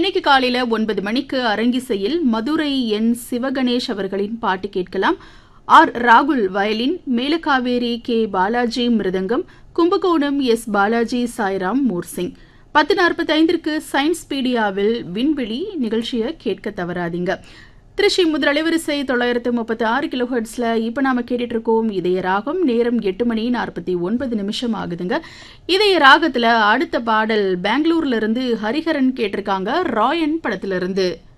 இன்னைக்கு காலையில ஒன்பது மணிக்கு அரங்கிசையில் மதுரை என் சிவகணேஷ் அவர்களின் பாட்டு கேட்கலாம் ஆர் ராகுல் வயலின் மேலகாவேரி கே பாலாஜி மிருதங்கம் கும்பகோணம் எஸ் பாலாஜி சாய்ராம் மோர்சிங் பத்து நாற்பத்தைந்திற்கு சயின்ஸ் பீடியாவில் விண்வெளி நிகழ்ச்சியை கேட்க தவறாதீங்க திருச்சி முதல் அலைவரிசை தொள்ளாயிரத்து முப்பத்தி ஆறு கிலோஹெட்ஸில் இப்போ நாம கேட்டுட்டு இருக்கோம் இதய ராகம் நேரம் எட்டு மணி நாற்பத்தி ஒன்பது நிமிஷம் ஆகுதுங்க இதய ராகத்தில் அடுத்த பாடல் பெங்களூர்ல இருந்து ஹரிஹரன் கேட்டிருக்காங்க ராயன் படத்துல இருந்து